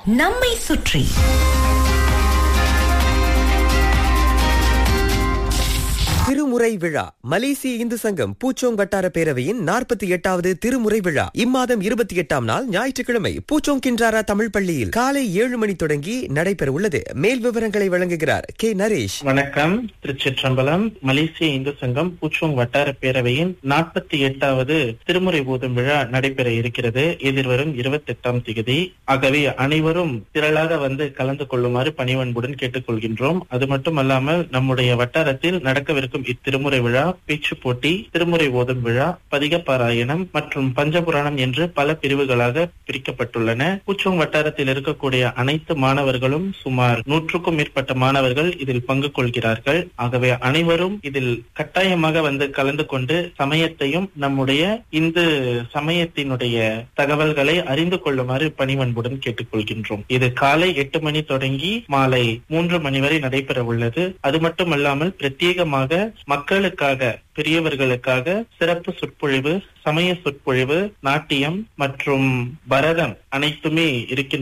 நம்மை சுற்றி திருமுறை விழா மலேசிய இந்து சங்கம் பூச்சோங் வட்டார பேரவையின் நாற்பத்தி எட்டாவது திருமுறை விழா இம்மாதம் இருபத்தி எட்டாம் நாள் ஞாயிற்றுக்கிழமை பூச்சோங் கின்றாரா தமிழ் பள்ளியில் காலை ஏழு மணி தொடங்கி நடைபெற உள்ளது மேல் விவரங்களை வழங்குகிறார் கே நரேஷ் வணக்கம் திருச்சிற்றம்பலம் மலேசிய இந்து சங்கம் பூச்சோங் வட்டார பேரவையின் நாற்பத்தி எட்டாவது திருமுறை பூதம் விழா நடைபெற இருக்கிறது எதிர்வரும் இருபத்தி எட்டாம் தேதி ஆகவே அனைவரும் திரளாக வந்து கலந்து கொள்ளுமாறு பணிவன்புடன் கேட்டுக்கொள்கின்றோம் அது மட்டுமல்லாமல் நம்முடைய வட்டாரத்தில் நடக்கவிருக்கும் இத்திருமுறை விழா பேச்சு போட்டி திருமுறை ஓதும் விழா பதிக பாராயணம் மற்றும் பஞ்சபுராணம் என்று பல பிரிவுகளாக பிரிக்கப்பட்டுள்ளன பூச்சோங் வட்டாரத்தில் இருக்கக்கூடிய அனைத்து மாணவர்களும் சுமார் நூற்றுக்கும் மேற்பட்ட மாணவர்கள் இதில் பங்கு கொள்கிறார்கள் ஆகவே அனைவரும் இதில் கட்டாயமாக வந்து கலந்து கொண்டு சமயத்தையும் நம்முடைய இந்து சமயத்தினுடைய தகவல்களை அறிந்து கொள்ளுமாறு பணிவன்புடன் கேட்டுக்கொள்கின்றோம் இது காலை எட்டு மணி தொடங்கி மாலை மூன்று மணி வரை நடைபெற உள்ளது அது மட்டுமல்லாமல் பிரத்யேகமாக மக்களுக்காக பெரியவர்களுக்காக சிறப்பு சொற்பொழிவு சமய சொற்பொழிவு நாட்டியம் மற்றும் பரதம் அனைத்துமே இருக்கின்றன